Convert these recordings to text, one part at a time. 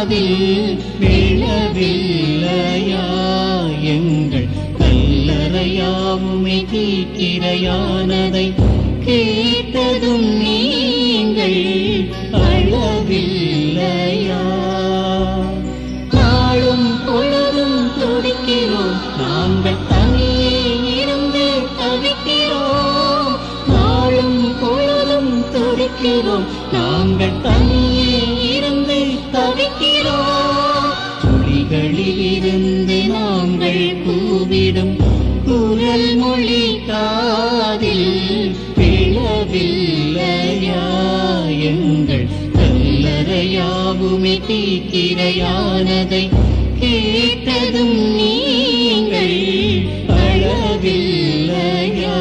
காதில் விழவில்லையா எங்கள் கல்லறையாவுமே தீக்கிரையானதை கேட்டதும் நீங்கள் அழவில்லையா நாளும் பொழுதும் துடிக்கிறோம் நாங்கள் தனியே இருந்து தவிக்கிறோம் நாளும் பொழுதும் துடிக்கிறோம் நாங்கள் தனியே இருந்து தவிக்கிறோம் துளிகளில் இருந்து நாங்கள் கூவிடும் குரல் மொழி காதில் விழவில்லையா எங்கள் கல்லறையாவுமே தீக்கிரையானதை கேட்டதும் நீங்கள் அழவில்லையா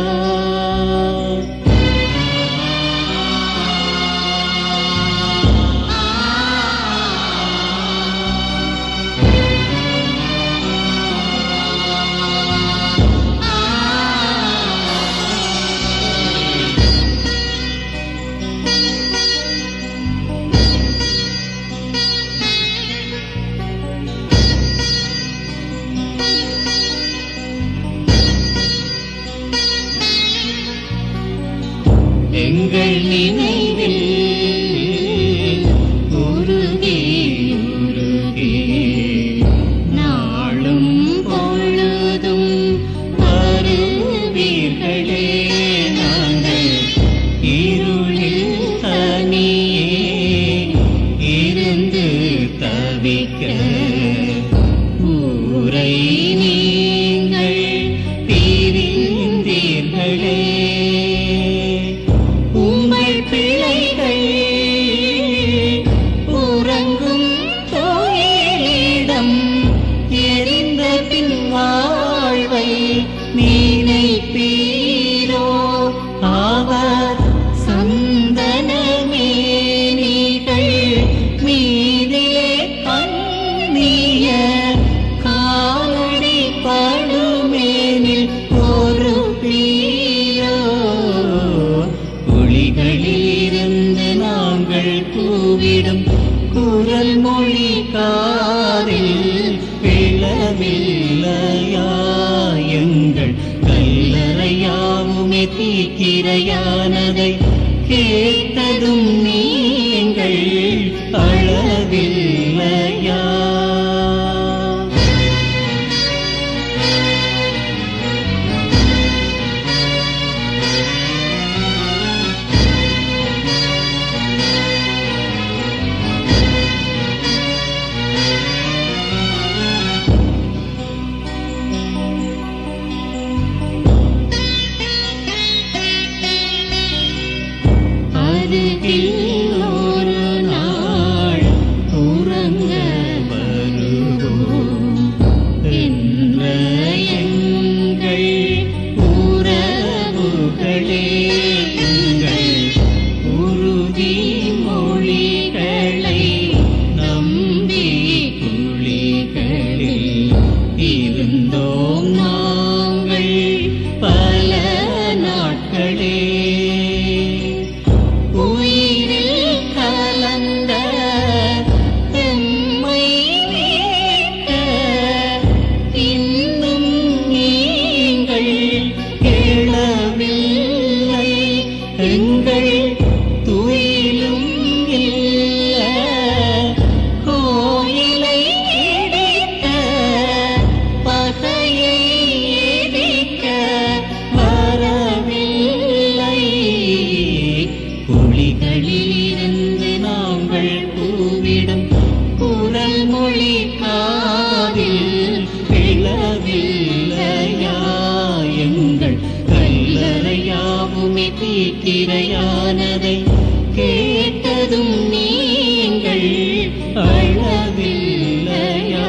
எங்கள் நினைவில் உருகி உருகி நாளும் பொழுதும் வருவீர்களே நாங்கள் இருளில் தனியே இருந்து தவிக்க ஊரை நீங்கள் பிரிந்தீர்களே உங்கள் பிள்ளைகள் உறங்கும் கோயிலிடம் எரிந்த பின் வாழ்வை நினைப்பீரோ அவர் சந்தனமேனிகள் மீதிலே பண்ணிய காலடி படுமேனில் ஒரு பீரோ ஒளிகளிலிருந்து நாங்கள் கூவிடும் குரல் மொழி காதில் விழவில்லையா எங்கள் கல்லறையாவுமே தீக்கிரையானதை கேட்டதும் நீங்கள் அழவில்லையா அருகில் ஒரு நாள் உறங்க வருவோம் என்ற எங்கள் உறவுகளே எங்கள் உறுதி மொழிகளை நம்பி குழிகளில் இருந்தோம் நாங்கள் பல நாட்களே உயிரில் கலந்த எம்மை மீட்க இன்னும் நீங்கள் எழவில்லை எங்கள் துயிலும் இல்ல கோயிலை இடிக்க பகையை எரிக்க வரவில்லை குழிகளிலிருந்து நாங்கள் கூவிடும் குரல் மொழி காதில் விழவில்லையா எங்கள் கல்லறையாவுமே தீக்கிரையானதை கேட்டதும் நீங்கள் அழவில்லையா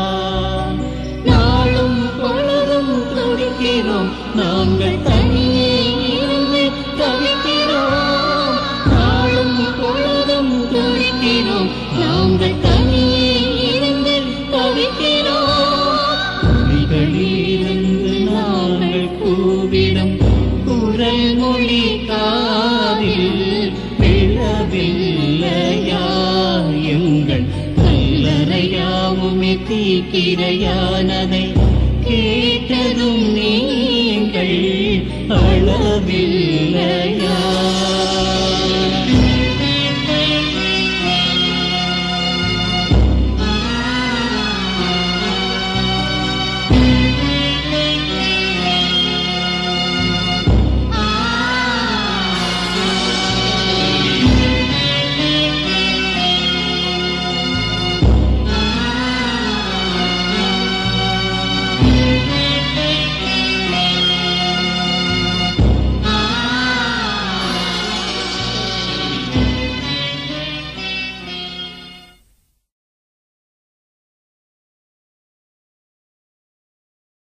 நாளும் பொழுதும் துடிக்கிறோம் நாங்கள் தனியே இருந்து தவிக்கிறோம் நாளும் பொழுதும் துடிக்கிறோம் நாங்கள் தனியே இருந்து தவிக்கிறோம் குழிகளிலிருந்து நாங்கள் கூவிடும் குரல் மொழி காதில் விழவில்லையா எங்கள் நல்ல யாவுமே தீக்கிரையானதை கேட்டதும் நீங்கள் அளவில்லையா